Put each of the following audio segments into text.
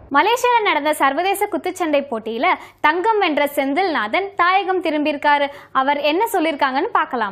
மலேசியாவில் நடந்த சர்வதேச குத்துச்சண்டை போட்டியில தங்கம் வென்ற செந்தில்நாதன் தாயகம் திரும்பியிருக்காரு அவர் என்ன சொல்லியிருக்காங்கன்னு பார்க்கலாம்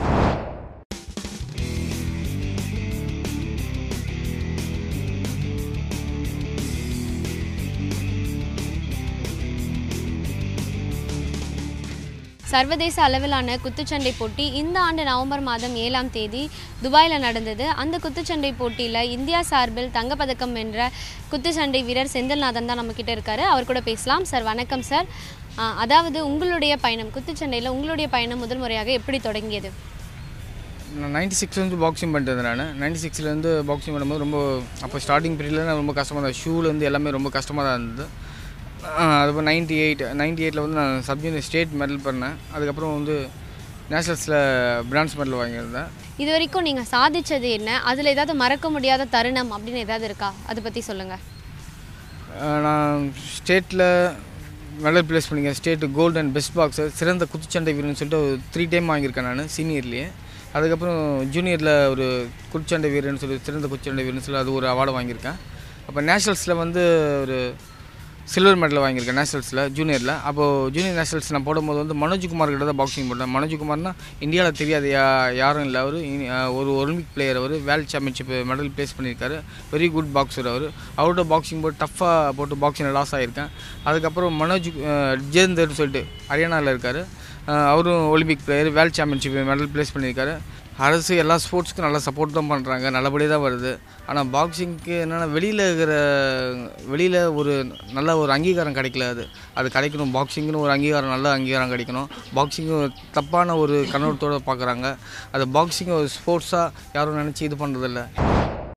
சர்வதேச அளவிலான குத்துச்சண்டை போட்டி இந்த ஆண்டு நவம்பர் மாதம் ஏழாம் தேதி துபாயில் நடந்தது அந்த குத்துச்சண்டை போட்டியில் இந்தியா சார்பில் தங்கப்பதக்கம் வென்ற குத்துச்சண்டை வீரர் செந்தில்நாதன் தான் நம்மக்கிட்ட இருக்காரு அவர் கூட பேசலாம் சார் வணக்கம் சார் ஆ, அதாவது உங்களுடைய பயணம் குத்துச்சண்டையில் உங்களுடைய பயணம் முதல் முறையாக எப்படி தொடங்கியது நான் நைன்டி சிக்ஸ்லேருந்து பாக்ஸிங் பண்ணிட்டு இருந்தேன் நான் நைன்டி சிக்ஸ்லேருந்து பாக்ஸிங் பண்ணும்போது ரொம்ப அப்போ ஸ்டார்டிங் பீரியடில் நான் ரொம்ப கஷ்டமாக இருந்தது ஷூலேருந்து எல்லாமே ரொம்ப கஷ்டமாக தான் இருந்தது அதுக்கப்புறம் நைன்டி எயிட் நைன்டி எயிட்டில் வந்து நான் சப் ஜூனியர் ஸ்டேட் மெடல் பண்ணேன் அதுக்கப்புறம் வந்து நேஷ்னல்ஸில் பிரான்ஸ் மெடல் வாங்கியிருந்தேன் இது வரைக்கும் நீங்கள் சாதிச்சது என்ன அதில் ஏதாவது மறக்க முடியாத தருணம் அப்படின்னு ஏதாவது இருக்கா அதை பற்றி சொல்லுங்கள் அஹ் நான் ஸ்டேட்டில் மெடல் ப்ளேஸ் பண்ணியிருக்கேன் state gold and best boxer சிறந்த குத்துச்சண்டை வீரர்னு சொல்லிட்டு ஒரு த்ரீ டைம் வாங்கியிருக்கேன் நான் சீனியர்லேயே அதுக்கப்புறம் ஜூனியரில் ஒரு குத்துச்சண்டை வீரர்னு சொல்லி சிறந்த குத்துச்சண்டை வீரர்னு சொல்லி அது ஒரு அவார்டு வாங்கியிருக்கேன் அப்போ நேஷ்னல்ஸில் வந்து ஒரு சில்வர் மெடல் வாங்கியிருக்கேன் நேஷனல்ஸில் ஜூனியரில் அப்போது ஜூனியர் நேஷனல்ஸ் நான் போடும்போது வந்து மனோஜ்குமார் கிட்ட தான் பாக்ஸிங் போட்டேன் மனோஜ்குமார்னா இந்தியாவில் தெரியாது யா யாரும் இல்லை அவர் ஒரு ஒலிம்பிக் பிளேயர் அவர் வேர்ல்ட் சாம்பியன்ஷிப் மெடல் ப்ளேஸ் பண்ணியிருக்காரு வெரி குட் பாக்ஸர் அவர் அவர்கிட்ட பாக்ஸிங் போட்டு டஃப்பாக போட்டு பாக்ஸிங்கில் லாஸ் ஆகியிருக்கேன் அதுக்கப்புறம் மனோஜ் அஹ், ஜெயந்தர்னு சொல்லிட்டு ஹரியானாவில் இருக்கார் அவரும் Olympic player world championship medal place பண்ணியிருக்காரு அரசு எல்லா ஸ்போர்ட்ஸ்க்கும் நல்லா சப்போர்ட் தான் பண்ணுறாங்க நல்லபடியாக தான் வருது ஆனால் பாக்ஸிங்க்கு என்னென்னா வெளியில் இருக்கிற வெளியில் ஒரு நல்ல ஒரு அங்கீகாரம் கிடைக்கல அது அது கிடைக்கணும் பாக்ஸிங்னு ஒரு அங்கீகாரம் நல்ல அங்கீகாரம் கிடைக்கணும் பாக்ஸிங்கும் தப்பான ஒரு கண்ணோட்டத்தோடு பார்க்குறாங்க அது பாக்ஸிங் ஒரு ஸ்போர்ட்ஸாக யாரும் நினச்சி இது பண்ணுறதில்ல